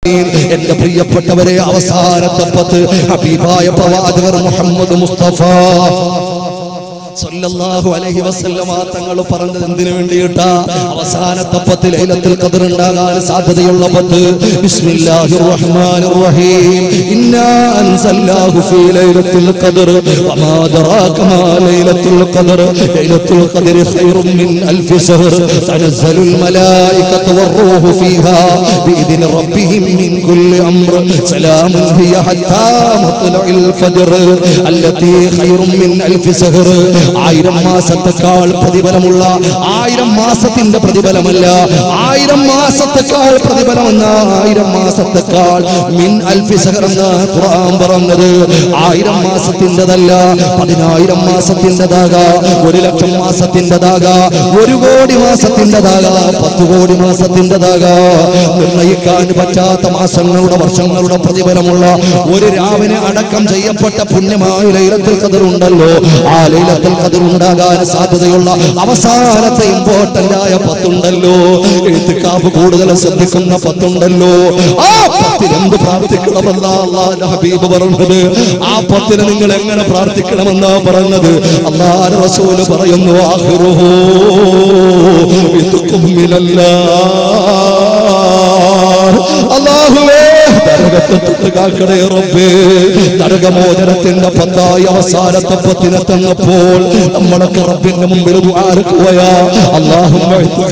എന്റെ പ്രിയപ്പെട്ടവരെ അവസാനത്തെ പത്ത് ഹബീബായ പ്രവാചകർ മുഹമ്മദ് മുസ്തഫ സല്ലല്ലാഹു അലൈഹി വസല്ലമ തങ്ങൾ പറഞ്ഞത് എന്തിനു വേണ്ടിയിട്ടാ അവസാനത്തെ പത്ത് ലൈലത്തുൽ ഖദർ ഉണ്ടാകാൻ സാധ്യതയുള്ള പത്ത് ബിസ്മില്ലാഹിർ റഹ്മാനിർ റഹീം ഇന്നാ അൻസൽനാഹു ഫീ ലൈലത്തുൽ ഖദർ വമാ ദറാക മാ ലൈലത്തുൽ ഖദർ ലൈലത്തുൽ ഖദർ ഖൈറും മിൻ അൽഫി ശഹർ തനസ്സലുൽ മലായികത്തു വറൂഹു ഫീഹാ بإذن ربهم من كل أمر سلام هي حتى مطلع الفجر التي خير من ألف سهر ആയിരം മാസത്തെക്കാൾ പ്രതിഫലമുള്ള ആയിരം മാസത്തിന്റെ പ്രതിഫലമല്ല ആയിരം മാസത്തെക്കാൾ പ്രതിഫലമെന്ന ആയിരം മാസത്തെക്കാൾ മിൻ അൽഫി സഹർ എന്ന ഖുർആൻ പറഞ്ഞത് ആയിരം മാസത്തിൻ്റെതല്ല പതിനായിരം മാസത്തിൻ്റെതാകാ ഒരു ലക്ഷം മാസത്തിൻ്റെതാകാ ഒരു കോടി മാസത്തിൻ്റെതാകാ പത്ത് കോടി മാസത്തിൻ്റെതാകാ നിർണയിക്കാൻ പറ്റാത്ത മാസങ്ങളുടെ വർഷങ്ങളുടെ പ്രതിഫലമുള്ള ഒരു രാവിനെ അടക്കം ചെയ്യപ്പെട്ട പുണ്യമായ ലൈലത്തിൽ കതിറുണ്ടല്ലോ ആ ലൈലത്തിൽ കതിറുണ്ടാകാൻ സാധ്യതയുള്ള അവസാനത്തെ ഇമ്പോർട്ടന്റ് ആയ പത്തുണ്ടല്ലോ എഴുത്തുകാവ് കൂടുതൽ ശ്രദ്ധിക്കുന്ന പത്തുണ്ടല്ലോ ആ പത്തിൽ എന്ത് പ്രാർത്ഥിക്കണമെന്ന അള്ളാന്റെ ഹബീബ് പറഞ്ഞത് ആ പത്തിന് നിങ്ങൾ എങ്ങനെ പ്രാർത്ഥിക്കണമെന്നാ പറഞ്ഞത് അള്ളാഹ് റസൂല് പറയുന്നു ആഹിറുഹോ ഇതുക്കും അള്ളാഹുവേ നരകത്തെ തൊട്ട് കാക്കണേ റബ്ബേ നരകമോചനത്തിന്റെ പത്തായി അവസാനത്തെ പത്തിനെത്തന്നപ്പോൾ നമ്മളൊക്കെ റബ്ബിന്റെ മുമ്പിൽ ആർക്കുകയാ അള്ളാഹും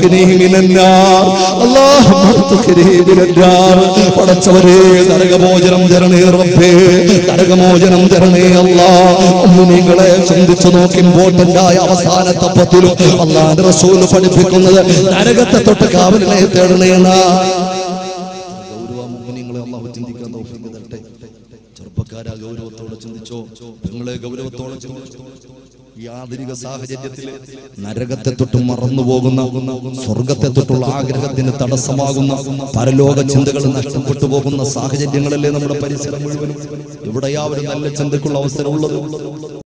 പടച്ചവരെ നരകമോചനം തരണേ റബ്ബേ നരകമോചനം തരണേ അല്ലാ നിങ്ങളെ ചിന്തിച്ചു നോക്കി ഇമ്പോർട്ടന്റ് ആയ അവസാനത്തെ പത്തിലും അള്ളാന്റെ റസൂല് പഠിപ്പിക്കുന്നത് നരകത്തെ തൊട്ട് കാവലിനെ തേടണേ എന്നാ ഗൗരവമുഗ്നിങ്ങളെ അള്ളാഹു ചിന്തിക്കാൻ തൗഫീഖ് തരട്ടെ ചെറുപ്പക്കാരാ ഗൗരവത്തോടെ ചിന്തിച്ചോ നിങ്ങളെ ഗൗരവത്തോടെ ചിന്തിച്ചോ ഈ ആധുനിക സാഹചര്യത്തിൽ നരകത്തെ തൊട്ട് മറന്നു പോകുന്ന സ്വർഗത്തെ തൊട്ടുള്ള ആഗ്രഹത്തിന് തടസ്സമാകുന്ന പരലോക ചിന്തകൾ നഷ്ടപ്പെട്ടു പോകുന്ന സാഹചര്യങ്ങളല്ലേ നമ്മുടെ പരിസരം മുഴുവനും എവിടെയാ ഒരു നല്ല ചിന്തക്കുള്ള അവസരമുള്ളത്